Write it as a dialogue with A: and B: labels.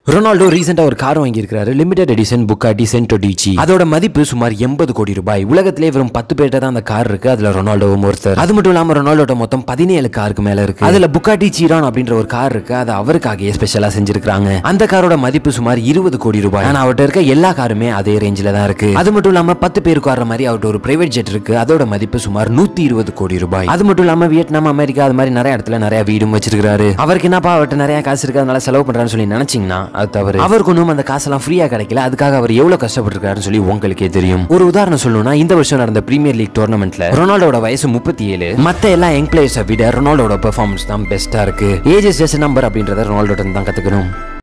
A: Ronaldo ரீசெண்டா ஒரு car வாங்கியிருக்காரு limited edition Bugatti Centodieci அதோட மதிப்பு சுமார் எண்பது கோடி ரூபாய் உலகத்திலே வெறும் பத்து பேர்ட்ட தான் அந்த கார் இருக்கு அதுல ரொனால்டோவும் ஒருத்தர் அது மட்டும் இல்லாம ரொனால்டோட மொத்தம் பதினேழு காருக்கு மேல இருக்கு அதுல புக்காட்டி சீரான் அப்படின்ற ஒரு கார் இருக்கு அது அவருக்காகவே ஸ்பெஷலா செஞ்சிருக்காங்க அந்த காரோட மதிப்பு சுமார் இருபது கோடி ரூபாய் ஆனா அவர்கிட்ட இருக்க எல்லா காருமே அதே ரேஞ்சில தான் இருக்கு அது மட்டும் இல்லாம பத்து பேருக்கு வர மாதிரி அவர்கிட்ட ஒரு பிரைவேட் ஜெட் இருக்கு அதோட மதிப்பு சுமார் நூத்தி இருபது கோடி ரூபாய் அது மட்டும் இல்லாம வியட்நாம் அமெரிக்கா அது மாதிரி நிறைய இடத்துல நிறைய வீடும் வச்சிருக்காரு அவருக்கு என்னப்பா அவர்கிட்ட நிறைய காசு இருக்கு அதனால செலவு பண்றான்னு சொல்லி நினைச்சீங்கன்னா அது தவறு அவருக்கு ஒன்றும் அந்த காசெல்லாம் ஃப்ரீயா கிடைக்கல அதுக்காக அவர் எவ்வளவு கஷ்டப்பட்டிருக்காருன்னு சொல்லி உங்களுக்கே தெரியும் ஒரு உதாரணம் சொல்லணும்னா இந்த வருஷம் நடந்த பிரீமியர் லீக் டோர்னமெண்ட்ல ரொனால்டோட வயசு முப்பத்தி ஏழு மத்த எல்லா யங் பிளேயர்ஸை விட ரொனால்டோட பெர்ஃபார்மன்ஸ் தான் பெஸ்டா இருக்கு ஏஜ் இஸ் ஜஸ்ட் நம்பர் அப்படின்றத ரொனால்டோ தான் கத்துக்கணும்